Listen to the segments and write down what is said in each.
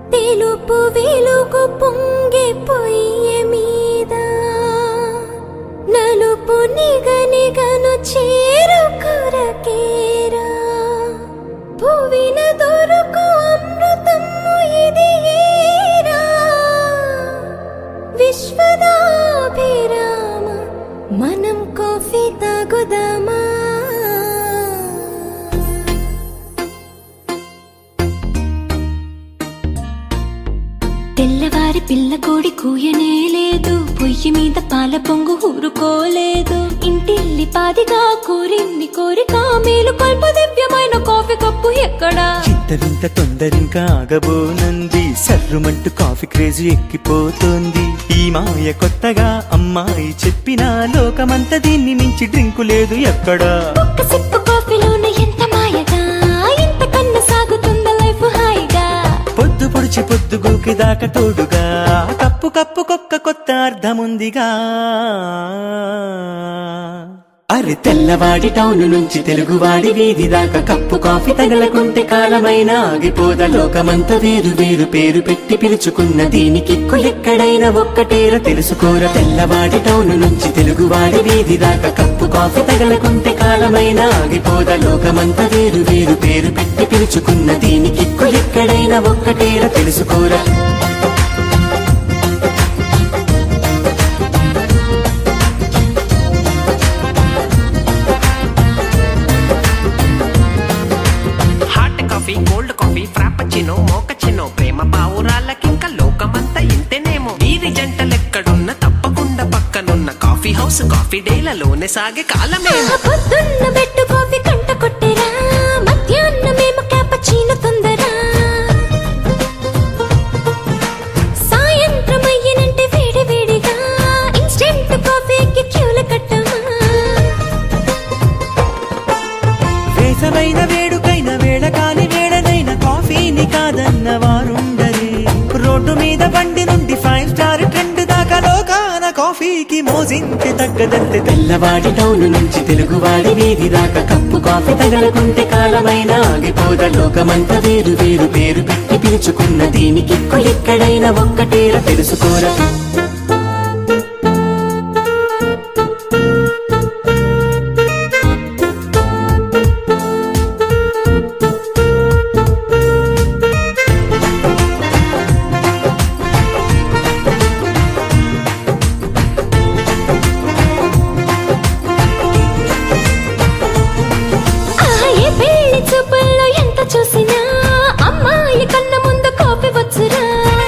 తెలుపు వెలుగు పొంగే పొయ్య మీద నలుపు నిగనిగను చేరు కొరకేరా భువిన దొరకు అమృతము ఇది ఏరా విశ్వదాభిరామ మనం కాఫీ తాగుదామా తెల్లవారి పిల్ల కోడి కూయనే లేదు పొయ్యి మీద పాల పొంగు ఊరుకోలేదు ఇంటిల్లి పాదిగా కోరింది కోరిక మేలు కల్ప దివ్యమైన కాఫీ కప్పు ఎక్కడా ఇంత వింత తొందరింకా ఆగబోనంది సర్రుమంటూ కాఫీ క్రేజ్ ఎక్కిపోతోంది ఈ మాయ కొత్తగా అమ్మాయి చెప్పిన లోకమంతా దీన్ని మించి డ్రింకు లేదు ఎక్కడా ఒక్క సిప్పు కాఫీలోన ఎంత మాయగా ఇంత కన్నా సాగుతుందా లైఫ్ హాయిగా పొద్దు పొడిచి పొద్దు గూకి దాకా తోడుగా కప్పు కప్పు కొక్క కొత్త అర్థముందిగా అరే తెల్లవాడి టౌన్ నుంచి తెలుగువాడి వీధి దాకా కప్పు కాఫీ తగలకుంటే కాలమైన ఆగిపోద లోకమంతా వేరు వేరు పేరు పెట్టి పిలుచుకున్న దీనికి ఎక్కడైనా ఒక్కటేర తెలుసుకోర తెల్లవాడి టౌన్ నుంచి తెలుగువాడి వీధి దాకా కప్పు కాఫీ తగలకుంటే కాలమైన ఆగిపోద లోకమంతా వేరు వేరు పేరు పెట్టి పిలుచుకున్న దీనికి ఎక్కడైనా ఒక్కటేర తెలుసుకోరా hot coffee cold coffee frappuccino mochaccino ప్రేమ పావురాలకింక లోకమంతా ఇంతేనేమో వీరి జంటలెక్కడున్న తప్పకుండా పక్కనున్న కాఫీ హౌస్ కాఫీ డేలలోనే సాగే కాలమేమో పొద్దున్న బెట్టు కాఫీ కంట కొట్టేరా మధ్యాహ్నమేమో క్యాపచీనో తొందరా సాయంత్రం అయ్యనంటే వేడి వేడిగా ఇన్స్టెంట్ కాఫీకి క్యూల కట్టమా వేసవైన వేడుకైన వేళ కాని వేళనైన కాఫీని కాదన్న వారుండరే రోడ్డు మీద బండి నుండి ఫైవ్ స్టార్ ట్రెండ్ దాకా లోకాన కాఫీకి మోజింటి తగ్గదంతే తెల్లవాడి టౌన్ నుంచి తెలుగువాడి వీధి దాకా కప్పు కాఫీ తగలకుంటే కాలమైన ఆగిపోద లోకమంతా వేరు వేరు పేరు పెట్టి పిలుచుకున్న దీనికి ఎక్కడైనా ఒక్కటేర తెలుసుకోరా ఆహా, ఏ పెళ్లి చూపుల్లో ఎంత చూసినా అమ్మాయి కన్న ముందు కాఫీ వచ్చురా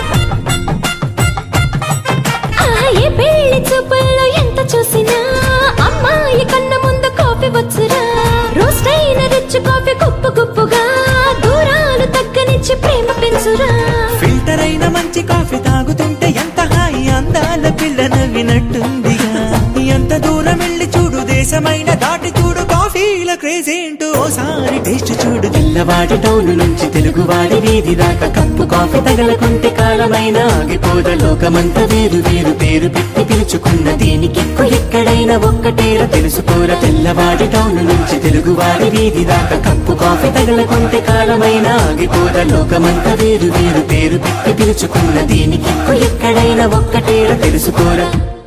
ఆహా, ఏ పెళ్లి చూపుల్లో ఎంత చూసినా అమ్మాయి కన్న ముందు కాఫీ వచ్చురా రోస్ట్ అయిన రిచ్ కాఫీ గుప్పు గుప్పుగా దూరాలు తగ్గనిచ్చి ప్రేమ పెంచురా ఫిల్టర్ అయిన మంచి కాఫీ తాగుతుంటే ఎంత హాయి అందాల పిల్ల నవ్వినట్టుందిగా ఎంత దూరం వెళ్ళి చూడు దేశమైన దాటి చూడు కాఫీల క్రేజ్ ఏంటో ఓసారి టేస్ట్ చూడు తెల్లవాడి టౌన్ నుంచి తెలుగువాడి వీధి దాకా కప్పు కాఫీ తగలకుంటే కాలమైన ఆగిపోద లోకమంతా వేరు వేరు పేరు పెట్టి పిలుచుకున్న దీనికి ఎక్కడైనా ఒక్కటేర తెలుసుకోర తెల్లవాడి టౌన్ నుంచి తెలుగువాడి వీధి దాకా కప్పు కాఫీ తగలకుంటే కాలమైన ఆగిపోద లోకమంతా వేరు వేరు పేరు పెట్టి పిలుచుకున్న దీనికి ఎక్కడైనా ఒక్కటేర తెలుసుకోరా